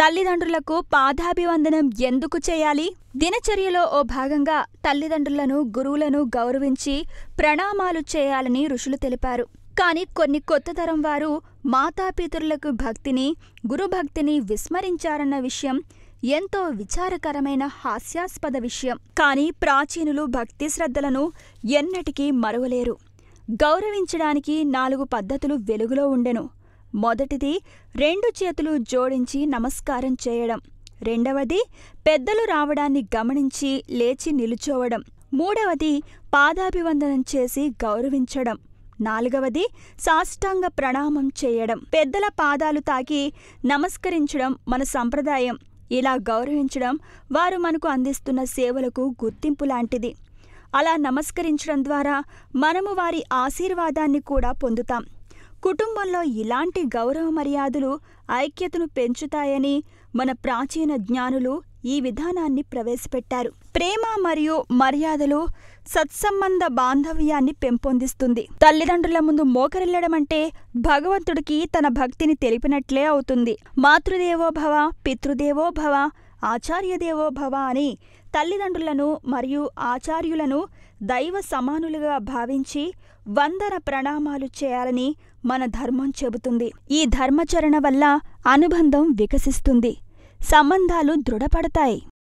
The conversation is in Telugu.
తల్లిదండ్రులకు పాదాభివందనం ఎందుకు చేయాలి దినచర్యలో ఓ భాగంగా తల్లిదండ్రులను గురువులను గౌరవించి ప్రణామాలు చేయాలని ఋషులు తెలిపారు కానీ కొన్ని కొత్త తరం వారు మాతాపితరులకు భక్తిని గురుభక్తిని విస్మరించారన్న విషయం ఎంతో విచారకరమైన హాస్యాస్పద విషయం కానీ ప్రాచీనులు భక్తి శ్రద్ధలను ఎన్నటికీ మరువలేరు గౌరవించడానికి నాలుగు పద్ధతులు వెలుగులో ఉండెను మొదటిది రెండు చేతులు జోడించి నమస్కారం చేయడం రెండవది పెద్దలు రావడాన్ని గమనించి లేచి నిలుచోవడం మూడవది పాదాభివందనం చేసి గౌరవించడం నాలుగవది సాష్టాంగ ప్రణామం చేయడం పెద్దల పాదాలు తాకి నమస్కరించడం మన సంప్రదాయం ఇలా గౌరవించడం వారు మనకు అందిస్తున్న సేవలకు గుర్తింపు లాంటిది అలా నమస్కరించడం ద్వారా మనము వారి ఆశీర్వాదాన్ని కూడా పొందుతాం కుటుంబంలో ఇలాంటి గౌరవ మర్యాదలు ఐక్యతను పెంచుతాయని మన ప్రాచీన జ్ఞానులు ఈ విధానాన్ని ప్రవేశపెట్టారు ప్రేమ మరియు మర్యాదలు సత్సంబంధ బాంధవ్యాన్ని పెంపొందిస్తుంది తల్లిదండ్రుల ముందు మోకరిల్లడం అంటే భగవంతుడికి తన భక్తిని తెలిపినట్లే అవుతుంది మాతృదేవో భవ పితృదేవో భవ ఆచార్యదేవో భవ అని తల్లిదండ్రులను మరియు ఆచార్యులను దైవ సమానులుగా భావించి వందన ప్రణామాలు చేయాలని మన ధర్మం చెబుతుంది ఈ ధర్మచరణ వల్ల అనుబంధం వికసిస్తుంది సంబంధాలు దృఢపడతాయి